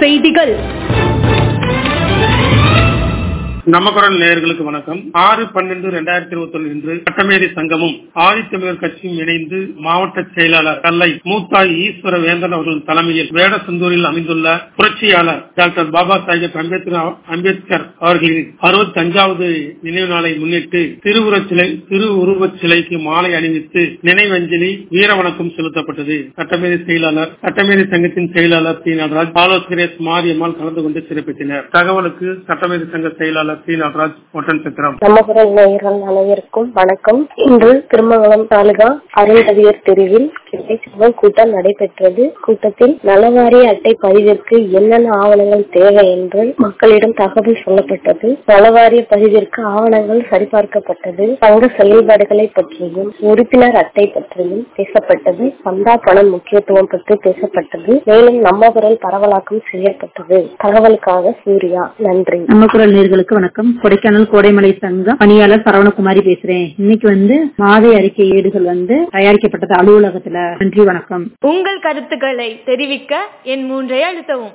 செய்திகள் நம்ம குரல் நேயர்களுக்கு வணக்கம் ஆறு பன்னெண்டு ரெண்டாயிரத்தி இருபத்தி ஒன்று இன்று சட்டமேதை சங்கமும் ஆதித்தமிழர் கட்சியும் இணைந்து மாவட்ட செயலாளர் கல்லை மூத்தாய் ஈஸ்வர வேந்தன் அவர்கள் தலைமையில் வேடசந்தூரில் அமைந்துள்ள புரட்சியாளர் டாக்டர் பாபா சாஹேப் அம்பேத்கர் அம்பேத்கர் அவர்களின் அறுபத்தி அஞ்சாவது நினைவு நாளை முன்னிட்டு திருவுருவச் சிலை திருவுருவச் சிலைக்கு மாலை அணிவித்து நினைவஞ்சலி வீர வணக்கம் செலுத்தப்பட்டது சட்டமேதை செயலாளர் சட்டமேதை சங்கத்தின் செயலாளர் சி நடராஜ் ஆலோசகர் மாரியம்மாள் கலந்து கொண்டு சிறப்பித்தனர் தகவலுக்கு சட்டமேதை சங்க செயலாளர் சி நடராஜ் ஒட்டன் சித்திரம் நம்ம குரல் நேயர்கள் அனைவருக்கும் வணக்கம் இன்று திருமங்கலம் தாலுகா அருந்ததியர் தெருவில் கிளை சங்கம் கூட்டம் நடைபெற்றது கூட்டத்தில் நலவாரிய அட்டை பதிவிற்கு என்னென்ன ஆவணங்கள் தேவை என்று மக்களிடம் தகவல் சொல்லப்பட்டது நலவாரிய பதிவிற்கு ஆவணங்கள் சரிபார்க்கப்பட்டது சங்க செயல்பாடுகளை பற்றியும் உறுப்பினர் அட்டை பற்றியும் பேசப்பட்டது சந்தா பணம் முக்கியத்துவம் பற்றி பேசப்பட்டது மேலும் நம்ம குரல் பரவலாக்கம் செய்யப்பட்டது தகவலுக்காக சூர்யா நன்றி நம்ம குரல் நேர்களுக்கு வணக்கம் கொடைக்கானல் கோடைமலை சங்கம் பணியாளர் சரவணகுமாரி பேசுறேன் இன்னைக்கு வந்து மாத அறிக்கை ஏடுகள் வந்து தயாரிக்கப்பட்டது அலுவலகத்துல நன்றி வணக்கம் உங்கள் கருத்துக்களை தெரிவிக்க என் மூன்றை அழுத்தவும்